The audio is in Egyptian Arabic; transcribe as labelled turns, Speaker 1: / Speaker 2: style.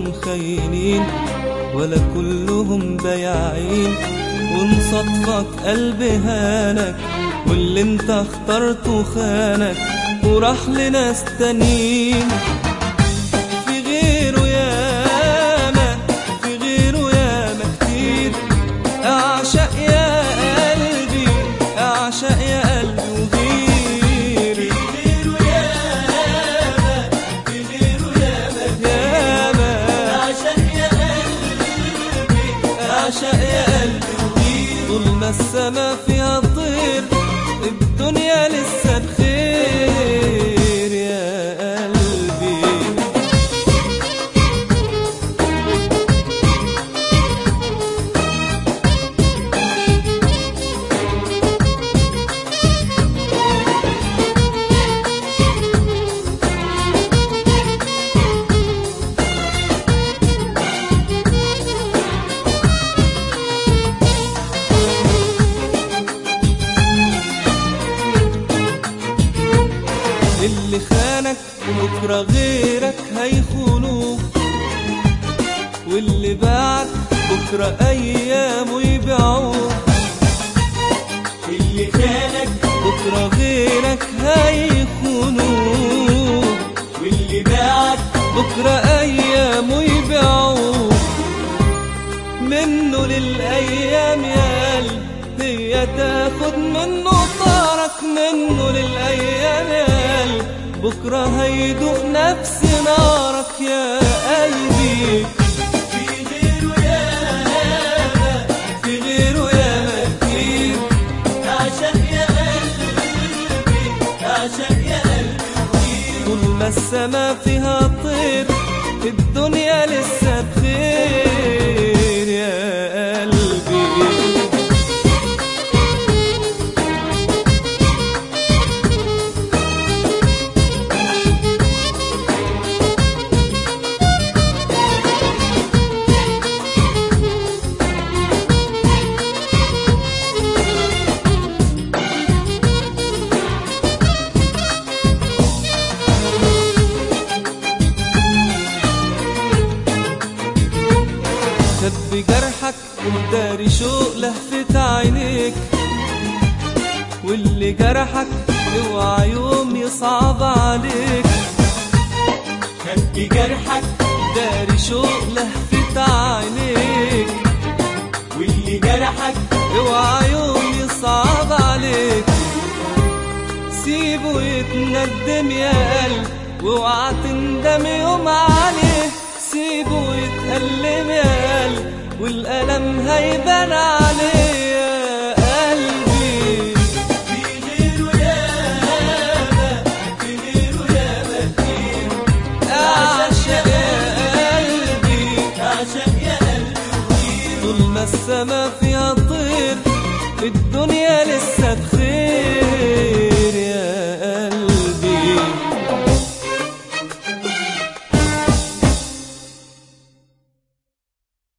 Speaker 1: كلهم خاينين ولا كلهم بياعين وان صدفك قلبي هانك واللي انت اخترته خانك وراح لناس تانيين في غيره ياما في غيره ياما كتير اعشق يا قلبي اعشق يا قلبي وغيري ياما اعشق يا قلبي طول ما السما فيها طير الدنيا لسه بخير يا قلبي اللي خانك بكرة غيرك هيخونوك واللي باعك بكرة أيامه يبيعوك
Speaker 2: اللي خانك
Speaker 1: بكرة غيرك هيخونوك
Speaker 2: واللي باعك
Speaker 1: بكرة أيامه يبيعوك منه للأيام يا قلب هي تاخد منه طارك منه للأيام يا قلب بكرة هيدوق نفس نارك يا قلبي
Speaker 2: في غيره ياما
Speaker 1: في غيره يا كتير
Speaker 2: اعشق يا قلبي اعشق يا قلبي
Speaker 1: طول ما السما فيها طير الدنيا لسه بخير يا قلبي خبي جرحك وداري شوق لهفة عينيك واللي جرحك اوعى يوم يصعب عليك
Speaker 2: خبي جرحك
Speaker 1: داري شوق لهفة عينيك
Speaker 2: واللي جرحك
Speaker 1: اوعى يوم يصعب عليك سيبه يتندم يا قلب واوعى تندم يوم عليه سيبه يتألم يا قلب والألم هيبان عليه يا قلبي
Speaker 2: في غيره ياما في غيره ياما كتير
Speaker 1: أعشق يا قلبي
Speaker 2: اعشق يا قلبي
Speaker 1: طول ما السما فيها طير الدنيا لسه